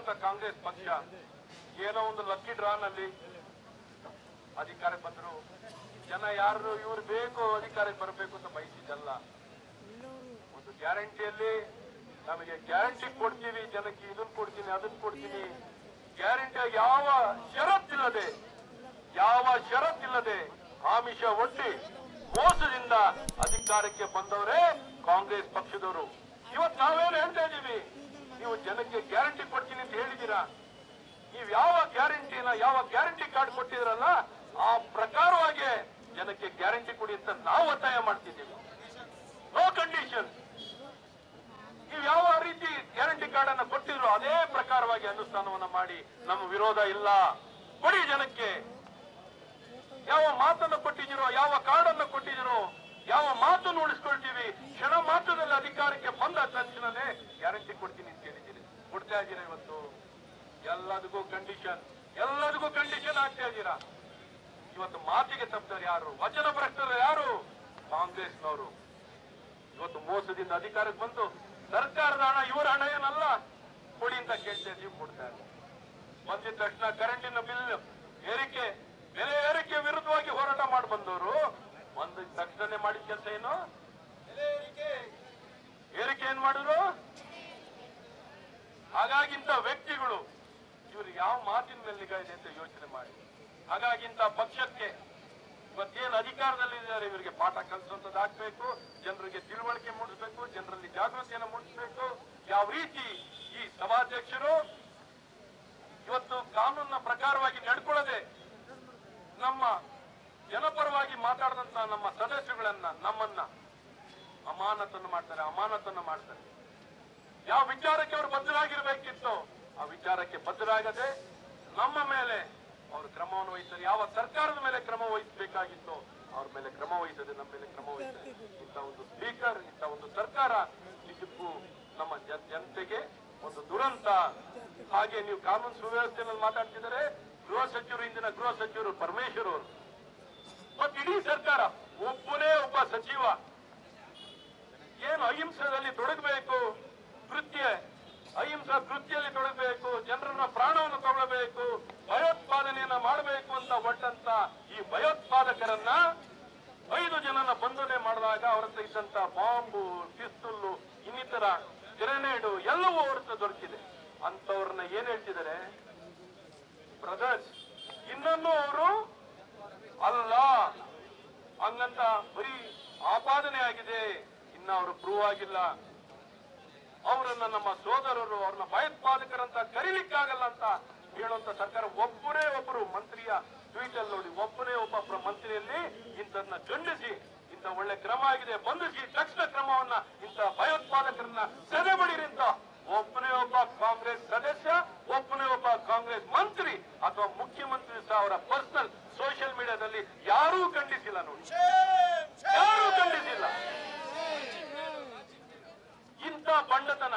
ಇರುವಂತ ಕಾಂಗ್ರೆಸ್ ಪಕ್ಷ ಏನೋ ಒಂದು ಲಕ್ಕಿ ಡ್ರಾನಲ್ಲಿ ಅಧಿಕಾರಕ್ಕೆ ಬಂದ್ರು ಜನ ಯಾರು ಇವ್ರು ಬೇಕು ಅಧಿಕಾರಕ್ಕೆ ಬರಬೇಕು ಅಂತ ಬಯಸಿದ್ದಲ್ಲ ಒಂದು ಗ್ಯಾರಂಟಿಯಲ್ಲಿ ನಮಗೆ ಗ್ಯಾರಂಟಿ ಕೊಡ್ತೀವಿ ಜನಕ್ಕೆ ಇದನ್ನ ಕೊಡ್ತೀನಿ ಅದನ್ನ ಕೊಡ್ತೀನಿ ಗ್ಯಾರಂಟಿ ಯಾವ ಷರತ್ತಿಲ್ಲದೆ ಯಾವ ಷರತ್ತಿಲ್ಲದೆ ಆಮಿಷ ಒಡ್ಡಿ ಮೋಸದಿಂದ ಅಧಿಕಾರಕ್ಕೆ ಬಂದವರೇ ಕಾಂಗ್ರೆಸ್ ಪಕ್ಷದವರು ಇವತ್ತು ನಾವೇನು ಹೇಳ್ತಾ ಇದ್ದೀವಿ ನೀವು ಜನಕ್ಕೆ ಗ್ಯಾರಂಟಿ ಕೊಡ್ತೀನಿ ಅಂತ ಹೇಳಿದ್ದೀರಾ ನೀವು ಯಾವ ಗ್ಯಾರಂಟಿನ ಯಾವ ಗ್ಯಾರಂಟಿ ಕಾರ್ಡ್ ಕೊಟ್ಟಿದ್ರಲ್ಲ ಆ ಪ್ರಕಾರವಾಗಿ ಜನಕ್ಕೆ ಗ್ಯಾರಂಟಿ ಕೊಡಿ ಅಂತ ನಾವು ಒತ್ತಾಯ ಮಾಡ್ತಿದ್ದೀವಿ ನೋ ಕಂಡೀಷನ್ ನೀವು ಯಾವ ರೀತಿ ಗ್ಯಾರಂಟಿ ಕಾರ್ಡ್ ಅನ್ನ ಕೊಟ್ಟಿದ್ರು ಅದೇ ಪ್ರಕಾರವಾಗಿ ಅನುಷ್ಠಾನವನ್ನ ಮಾಡಿ ನಮ್ಮ ವಿರೋಧ ಇಲ್ಲ ಕೊಡಿ ಜನಕ್ಕೆ ಯಾವ ಮಾತನ್ನು ಕೊಟ್ಟಿದ್ದೀರೋ ಯಾವ ಕಾರ್ಡ್ ಅನ್ನು ಕೊಟ್ಟಿದ್ದೀರೋ ಯಾವ ಮಾತನ್ನು ಉಳಿಸ್ಕೊಳ್ತೀವಿ ಕ್ಷಣ ಮಾತ್ರದಲ್ಲಿ ಅಧಿಕಾರಕ್ಕೆ ಬಂದ ತಕ್ಷಣನೇ ಗ್ಯಾರಂಟಿ ಕೊಡ್ತೀನಿ ಅಂತ ಹೇಳಿದ್ದೀರಿ ಕೊಡ್ತಾ ಇದ್ದೀರಾ ಇವತ್ತು ಎಲ್ಲದಕ್ಕೂ ಕಂಡೀಷನ್ ಎಲ್ಲದಕ್ಕೂ ಕಂಡೀಷನ್ ಆಗ್ತಾ ಇದ್ದೀರಾ ಇವತ್ತು ಮಾತಿಗೆ ತಪ್ಪಿದವರು ಯಾರು ವಚನ ಭ್ರಷ್ಟರು ಯಾರು ಕಾಂಗ್ರೆಸ್ನವರು ಇವತ್ತು ಮೋಸದಿಂದ ಅಧಿಕಾರಕ್ಕೆ ಬಂದು ಸರ್ಕಾರದ ಹಣ ಇವರ ಹಣ ಏನಲ್ಲ ಕೊಡಿ ಅಂತ ಕೇಳ್ತಾ ಇದ್ದೀವಿ ಕೊಡ್ತಾ ಇಲ್ಲ ಬಂದಿದ ತಕ್ಷಣ ಕರೆಂಟಿನ ಬಿಲ್ ಏರಿಕೆ ಬೆಲೆ ಏರಿಕೆ ವಿರುದ್ಧವಾಗಿ ಹೋರಾಟ ಮಾಡಿ ಬಂದವರು ಬಂದ ತಕ್ಷಣ ಮಾಡಿದ ಕೆಲಸ ಏನು ಬೆಲೆ ಏರಿಕೆ ಏರಿಕೆ ಏನ್ ಮಾಡಿದ್ರು ಹಾಗಾಗಿ ಇಂಥ ವ್ಯಕ್ತಿಗಳು ಇವರು ಯಾವ ಮಾತಿನ ಮೇಲೆ ನಿಗಾ ಇದೆ ಅಂತ ಯೋಚನೆ ಮಾಡಿ ಹಾಗಾಗಿ ಇಂಥ ಪಕ್ಷಕ್ಕೆ ಇವತ್ತೇನು ಅಧಿಕಾರದಲ್ಲಿದ್ದಾರೆ ಇವರಿಗೆ ಪಾಠ ಕಲಿಸುವಂತದ್ದು ಆಗ್ಬೇಕು ಜನರಿಗೆ ತಿಳುವಳಿಕೆ ಮೂಡಿಸ್ಬೇಕು ಜನರಲ್ಲಿ ಜಾಗೃತಿಯನ್ನು ಮೂಡಿಸ್ಬೇಕು ಯಾವ ರೀತಿ ಈ ಸಭಾಧ್ಯಕ್ಷರು ಇವತ್ತು ಕಾನೂನಿನ ಪ್ರಕಾರವಾಗಿ ನಡ್ಕೊಳ್ಳದೆ ನಮ್ಮ ಜನಪರವಾಗಿ ಮಾತಾಡಿದಂತ ನಮ್ಮ ಸದಸ್ಯಗಳನ್ನ ನಮ್ಮನ್ನ ಅಮಾನತನ್ನು ಮಾಡ್ತಾರೆ ಅಮಾನತನ್ನು ಮಾಡ್ತಾರೆ ಯಾವ ವಿಚಾರಕ್ಕೆ ಅವರು ಬದ್ಧರಾಗಿರ್ಬೇಕಿತ್ತು ಆ ವಿಚಾರಕ್ಕೆ ಬದ್ಧರಾಗದೆ ನಮ್ಮ ಮೇಲೆ ಅವರು ಕ್ರಮವನ್ನು ವಹಿಸ್ತಾರೆ ಯಾವ ಸರ್ಕಾರದ ಮೇಲೆ ಕ್ರಮ ವಹಿಸಬೇಕಾಗಿತ್ತು ಅವ್ರ ಮೇಲೆ ಕ್ರಮ ವಹಿಸದೆ ನಮ್ಮ ಮೇಲೆ ಕ್ರಮ ವಹಿಸದೆ ಇಂಥ ಒಂದು ಸ್ಪೀಕರ್ ಇಂಥ ಒಂದು ಸರ್ಕಾರ ನಿಜಕ್ಕೂ ನಮ್ಮ ಜನ- ಜನತೆಗೆ ಒಂದು ದುರಂತ ಹಾಗೆ ನೀವು ಕಾನೂನು ಸುವ್ಯವಸ್ಥೆಯಲ್ಲಿ ಮಾತಾಡ್ತಿದ್ದಾರೆ ಗೃಹ ಸಚಿವರು ಇಂದಿನ ಗೃಹ ಸಚಿವರು ಪರಮೇಶ್ವರ್ ಅವರು ಮತ್ತು ಇಡೀ ಸರ್ಕಾರ ಒಬ್ಬನೇ ಒಬ್ಬ ಸಚಿವ ಏನು ಅಹಿಂಸೆಯಲ್ಲಿ ತೊಡಗಬೇಕು ಕೃತ್ಯ ಅಹಿಂಸಾ ಕೃತ್ಯದಲ್ಲಿ ತೊಡಗಬೇಕು ಜನರನ್ನ ಪ್ರಾಣವನ್ನು ತಗೊಳ್ಳಬೇಕು ಭಯೋತ್ಪಾದನೆಯನ್ನ ಮಾಡಬೇಕು ಅಂತ ಹೊಟ್ಟಂತ ಈ ಭಯೋತ್ಪಾದಕರನ್ನ ಐದು ಜನನ ಬಂಧನೆ ಮಾಡಿದಾಗ ಅವರ ಹತ್ರ ಇದ್ದಂತ ಬಾಂಬು ಪಿಸ್ತುಲ್ಲು ಇನ್ನಿತರ ಗ್ರೆನೇಡು ಎಲ್ಲವೂ ಅವ್ರ ಹತ್ರ ದೊರಕಿದೆ ಅಂತವ್ರನ್ನ ಏನ್ ಹೇಳ್ತಿದ್ದಾರೆ ಬ್ರದರ್ಸ್ ಇನ್ನೊಂದು ಅವರು ಅಲ್ಲ ಹಂಗಂತ ಬರೀ ಆಪಾದನೆ ಆಗಿದೆ ಇನ್ನ ಅವರು ಪ್ರೂವ್ ಆಗಿಲ್ಲ ಅವರನ್ನ ನಮ್ಮ ಸೋದರರು ಅವ್ರನ್ನ ಭಯೋತ್ಪಾದಕರಂತ ಕರೀಲಿಕ್ಕಾಗಲ್ಲ ಅಂತ ಹೇಳುವಂತ ಸರ್ಕಾರ ಒಬ್ಬರೇ ಒಬ್ಬರು ಮಂತ್ರಿಯ ಟ್ವೀಟ್ ಅಲ್ಲಿ ನೋಡಿ ಒಬ್ಬರೇ ಒಬ್ಬ ಪ್ರ- ಮಂತ್ರಿಯಲ್ಲಿ ಇಂಥದನ್ನ ಖಂಡಿಸಿ ಇಂಥ ಒಳ್ಳೆ ಕ್ರಮ ಆಗಿದೆ ಬಂಧಿಸಿ ತಕ್ಷಣ ಕ್ರಮವನ್ನ ಇಂಥ ಭಯೋತ್ಪಾದಕರನ್ನ ಸೆರೆಬಡಿರಿ ಅಂತ ಒಬ್ಬನೇ ಒಬ್ಬ ಕಾಂಗ್ರೆಸ್ ಸದಸ್ಯ ಒಬ್ಬನೇ ಒಬ್ಬ ಕಾಂಗ್ರೆಸ್ ಮಂತ್ರಿ ಅಥವಾ ಮುಖ್ಯಮಂತ್ರಿ ಸಹ ಅವರ ಪರ್ಸನಲ್ ಸೋಷಿಯಲ್ ಮೀಡಿಯಾದಲ್ಲಿ ಯಾರೂ ಖಂಡಿಸಿಲ್ಲ ನೋಡಿ ಯಾರೂ ಖಂಡಿಸಿಲ್ಲ ಇಂಥ ಬಂಡತನ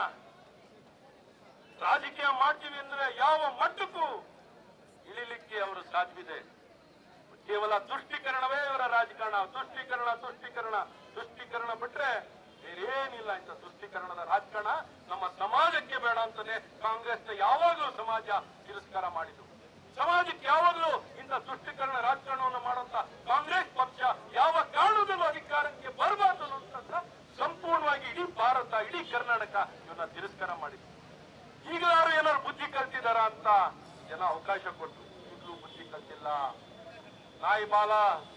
ರಾಜಕೀಯ ಮಾಡ್ತೀವಿ ಅಂದ್ರೆ ಯಾವ ಮಟ್ಟಕ್ಕೂ ಇಳಿಲಿಕ್ಕೆ ಅವರು ಸಾಧ್ಯವಿದೆ ಕೇವಲ ತುಷ್ಟೀಕರಣವೇ ಇವರ ರಾಜಕಾರಣ ತುಷ್ಟೀಕರಣ ತುಷ್ಟೀಕರಣ ತುಷ್ಟೀಕರಣ ಬಿಟ್ರೆ ಬೇರೇನಿಲ್ಲ ಇಂಥ ತುಷ್ಟೀಕರಣದ ರಾಜಕಾರಣ ನಮ್ಮ ಸಮಾಜಕ್ಕೆ ಬೇಡ ಅಂತಾನೆ ಕಾಂಗ್ರೆಸ್ನ ಯಾವಾಗಲೂ ಸಮಾಜ ತಿರಸ್ಕಾರ ಮಾಡಿತು ಸಮಾಜಕ್ಕೆ ಯಾವಾಗಲೂ ಇಂಥ ತುಷ್ಟೀಕರಣ ರಾಜಕಾರಣವನ್ನು ಮಾಡುವಂತ ಕಾಂಗ್ರೆಸ್ ಪಕ್ಷ ಯಾವ ಕಾರಣದಲ್ಲೂ ಅಧಿಕಾರಕ್ಕೆ ಬರಬಾರ್ದು ಅನ್ನುವಂತ ಸಂಪೂರ್ಣವಾಗಿ ಇಡೀ ಭಾರತ ಇಡೀ ಕರ್ನಾಟಕ ಇವನ್ನ ತಿರಸ್ಕಾರ ಮಾಡಿದ್ರು ಈಗಲಾರು ಏನಾದ್ರು ಬುದ್ಧಿ ಕಲ್ತಿದಾರ ಅಂತ ಜನ ಅವಕಾಶ ಕೊಟ್ಟು ಈಗಲೂ ಬುದ್ಧಿ ಕಲ್ತಿಲ್ಲ ನಾಯಿ ಬಾಲ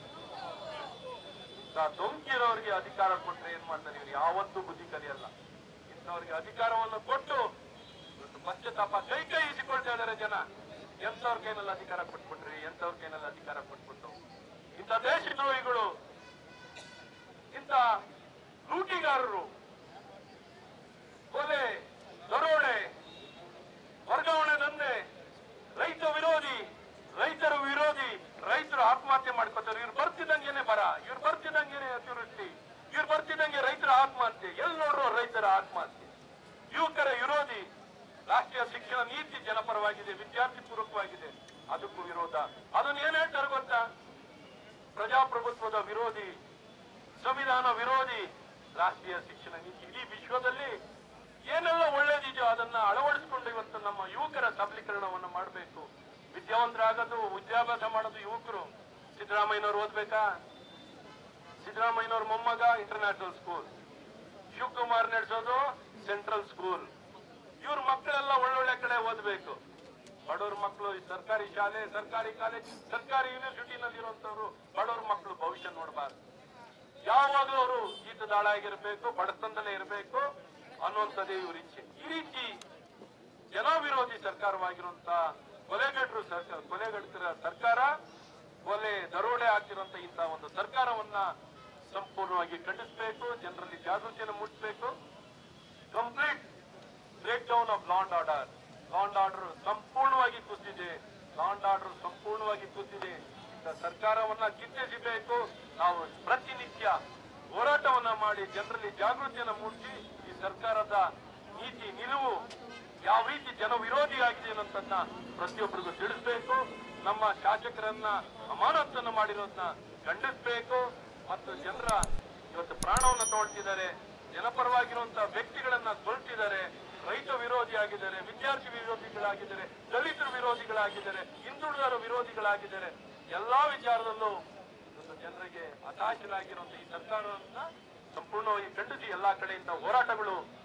ಇಂಥ ದೊಂಕಿರೋರಿಗೆ ಅಧಿಕಾರ ಕೊಟ್ರೆ ಏನ್ ಮಾಡ್ತಾರೆ ಇವ್ರು ಯಾವತ್ತೂ ಬುದ್ಧಿ ಕಲಿಯಲ್ಲ ಇಂಥವ್ರಿಗೆ ಅಧಿಕಾರವನ್ನು ಕೊಟ್ಟು ಇವತ್ತು ಪಶ್ಚಾತ್ತಾಪ ಕೈ ಕೈ ಇಸಿಕೊಳ್ತಾ ಇದಾರೆ ಜನ ಎಂತವ್ರ ಕೈನಲ್ಲಿ ಅಧಿಕಾರ ಕೊಟ್ಬಿಟ್ರಿ ಎಂತವ್ರ ಕೈನಲ್ಲಿ ಅಧಿಕಾರ ಕೊಟ್ಬಿಟ್ಟು ಇಂಥ ದೇಶದ್ರೋಹಿಗಳು ಇಂಥ ಲೂಟಿಗಾರರು ಕೊಲೆ ದರೋಡೆ ವರ್ಗಾವಣೆ ದಂಧೆ ರೈತ ವಿರೋಧಿ ರೈತರ ವಿರೋಧಿ ರೈತರು ಆತ್ಮಹತ್ಯೆ ಮಾಡ್ಕೋತಾರೆ ಇವ್ರು ಬರ್ತಿದ್ದಂಗೆನೆ ಬರ ಇವ್ರು ಬರ್ತಿದ್ದಂಗೆನೆ ಅತಿವೃಷ್ಟಿ ಇವ್ರು ಬರ್ತಿದ್ದಂಗೆ ರೈತರ ಆತ್ಮಹತ್ಯೆ ಎಲ್ಲಿ ನೋಡ್ರು ರೈತರ ಆತ್ಮಹತ್ಯೆ ಯುವಕರ ವಿರೋಧಿ ರಾಷ್ಟ್ರೀಯ ಶಿಕ್ಷಣ ನೀತಿ ಜನಪರವಾಗಿದೆ ವಿದ್ಯಾರ್ಥಿ ಪೂರ್ವಕವಾಗಿದೆ ಅದಕ್ಕೂ ವಿರೋಧ ಅದನ್ನ ಏನ್ ಹೇಳ್ತಾರೆ ಗೊತ್ತಾ ಪ್ರಜಾಪ್ರಭುತ್ವದ ವಿರೋಧಿ ಸಂವಿಧಾನ ವಿರೋಧಿ ರಾಷ್ಟ್ರೀಯ ಶಿಕ್ಷಣ ನೀತಿ ಇಡೀ ವಿಶ್ವದಲ್ಲಿ ಏನೆಲ್ಲ ಒಳ್ಳೇದಿದೆಯೋ ಅದನ್ನ ಅಳವಡಿಸಿಕೊಂಡು ಇವತ್ತು ನಮ್ಮ ಯುವಕರ ಸಬಲೀಕರಣವನ್ನು ಮಾಡಬೇಕು ವಿದ್ಯಾವಂತರಾಗೋದು ವಿದ್ಯಾಭ್ಯಾಸ ಮಾಡೋದು ಯುವಕರು ಸಿದ್ದರಾಮಯ್ಯನವ್ರು ಓದ್ಬೇಕಾ ಸಿದ್ದರಾಮಯ್ಯನವ್ರ ಮೊಮ್ಮಗ ಇಂಟರ್ನ್ಯಾಷನಲ್ ಸ್ಕೂಲ್ ಶಿವಕುಮಾರ್ ನಡೆಸೋದು ಸೆಂಟ್ರಲ್ ಸ್ಕೂಲ್ ಇವ್ರ ಮಕ್ಕಳೆಲ್ಲ ಒಳ್ಳೊಳ್ಳೆ ಕಡೆ ಓದ್ಬೇಕು ಬಡವ್ರ ಮಕ್ಕಳು ಈ ಸರ್ಕಾರಿ ಶಾಲೆ ಸರ್ಕಾರಿ ಕಾಲೇಜ್ ಸರ್ಕಾರಿ ಯೂನಿವರ್ಸಿಟಿನಲ್ಲಿ ಇರುವಂತವ್ರು ಬಡವ್ರ ಮಕ್ಕಳು ಭವಿಷ್ಯ ನೋಡಬಾರ್ದು ಯಾವಾಗಲೂ ಅವರು ಜೀತದಾಳ ಆಗಿರ್ಬೇಕು ಬಡತನದಲ್ಲೇ ಇರಬೇಕು ಅನ್ನುವಂಥದ್ದೇ ಇವ್ರ ಇಚ್ಛೆ ಈ ರೀತಿ ಜನ ವಿರೋಧಿ ಸರ್ಕಾರವಾಗಿರುವಂತ ಕೊಲೆಗಡರು ಸರ್ಕಾರ ಕೊಲೆಗಡತರ ಸರ್ಕಾರ ಕೊಲೆ ದರೋಡೆ ಆಗ್ತಿರುವಂತ ಇಂತಹ ಒಂದು ಸರ್ಕಾರವನ್ನ ಸಂಪೂರ್ಣವಾಗಿ ಖಂಡಿಸಬೇಕು ಜನರಲ್ಲಿ ಜಾಗೃತಿಯನ್ನು ಮೂಡಿಸಬೇಕು complete break down of law and order law and order ಸಂಪೂರ್ಣವಾಗಿ ಕುಸಿದಿದೆ ಲಾಂಡ್ ಆರ್ಡರ್ ಸಂಪೂರ್ಣವಾಗಿ ಕುಸಿದಿದೆ ಇಂಥ ಸರ್ಕಾರವನ್ನ ಕಿತ್ತೆಸಿಬೇಕು ನಾವು ಪ್ರತಿನಿತ್ಯ ಹೋರಾಟವನ್ನ ಮಾಡಿ ಜನರಲ್ಲಿ ಜಾಗೃತಿಯನ್ನ ಮೂಡಿಸಿ ಈ ಸರ್ಕಾರದ ನೀತಿ ನಿಲುವು ಯಾವ ರೀತಿ ಜನ ವಿರೋಧಿ ಆಗಿದೆ ಅನ್ನೋದನ್ನ ಪ್ರತಿಯೊಬ್ಬರಿಗೂ ತಿಳಿಸ್ಬೇಕು ನಮ್ಮ ಶಾಸಕರನ್ನ ಅಮಾನತನ್ನು ಮಾಡಿರೋದನ್ನ ಖಂಡಿಸ್ಬೇಕು ಮತ್ತು ಜನರ ಇವತ್ತು ಪ್ರಾಣವನ್ನ ತಗೊಳ್ತಿದ್ದಾರೆ ಜನಪರವಾಗಿರುವಂತಹ ವ್ಯಕ್ತಿಗಳನ್ನ ಕೊಲ್ತಿದ್ದಾರೆ ರೈತ ವಿರೋಧಿ ಆಗಿದ್ದಾರೆ ವಿದ್ಯಾರ್ಥಿ ವಿರೋಧಿಗಳಾಗಿದ್ದಾರೆ ದಲಿತರ ವಿರೋಧಿಗಳಾಗಿದ್ದಾರೆ ಹಿಂದುಳಿದರ ವಿರೋಧಿಗಳಾಗಿದ್ದಾರೆ ಎಲ್ಲಾ ವಿಚಾರದಲ್ಲೂ ಇವತ್ತು ಜನರಿಗೆ ಹತಾಶರಾಗಿರುವಂತಹ ಈ ಸರ್ಕಾರವನ್ನ ಸಂಪೂರ್ಣವಾಗಿ ಖಂಡಿಸಿ ಎಲ್ಲಾ ಕಡೆಯಿಂದ ಹೋರಾಟಗಳು